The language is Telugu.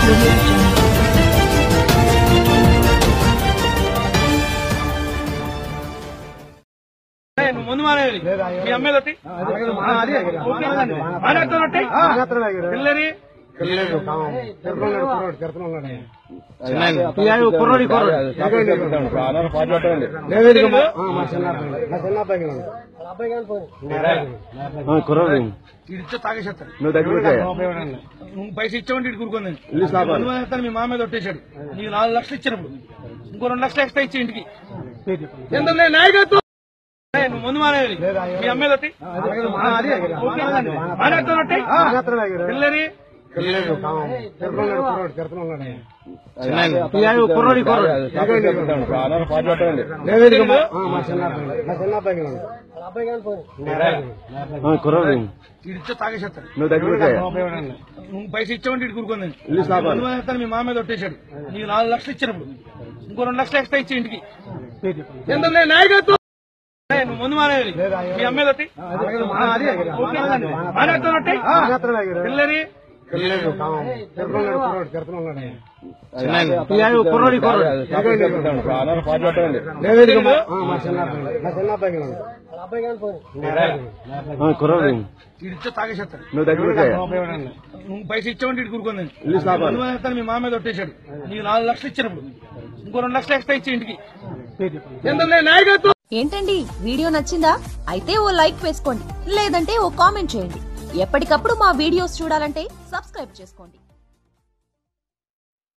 audio jungle. ఏయ్, నువ్వు ముందు మానేది మీ అమ్మాయి తొట్టి తొట్టి పిల్లరి కుర్రోడి ఇడిచో తాగేసేస్తాడు నువ్వు దగ్గర నువ్వు పైసలు ఇచ్చావంటే ఇటు కూరుకుంది ముందు మీ మామే తొట్టేశాడు నీకు నాలుగు లక్షలు ఇచ్చినప్పుడు ఇంకో రెండు లక్షలు ఎక్స్ట్రా ఇచ్చి ఇంటికి ఎంత నాయకత్వం ఏయ్, నువ్వు ముందు మానేది మీ అమ్మాయి తొట్టి తొట్టి పిల్లరి కుర్రోడి ఇడిచో తాగేసేస్తాడు నువ్వు దగ్గర నువ్వు పైసలు ఇచ్చావంటే ఇటు కూరుకుంది ఇల్లు స్థాపాలి ముందు మీ మామే తొట్టేశాడు నీకు నాలుగు లక్షలు ఇచ్చినప్పుడు ఇంకో రెండు లక్షలు ఎక్స్ట్రా ఇచ్చి ఇంటికి ఎంత నాయకత్వం ఏయ్, నువ్వు ముందు మానేది మీ అమ్మాయి తొట్టి తొట్టి పిల్లరి కుర్రోడి ఇడిచో తాగేసేస్తాడు నువ్వు దగ్గర నువ్వు పైసలు ఇచ్చావంటే ఇటు కూరుకుంది ఇల్లు స్థాపాలి ముందు మీ మామే తొట్టేశాడు నీకు నాలుగు లక్షలు ఇచ్చినప్పుడు ఇంకో రెండు లక్షలు ఎక్స్ట్రా ఇచ్చి ఇంటికి ఎంత నాయకత్వం ఏంటండి వీడియో నచ్చిందా అయితే ఓ లైక్ వేసుకోండి లేదంటే ఓ కామెంట్ చేయండి ఎప్పటికప్పుడు మా వీడియోస్ చూడాలంటే సబ్స్క్రైబ్ చేసుకోండి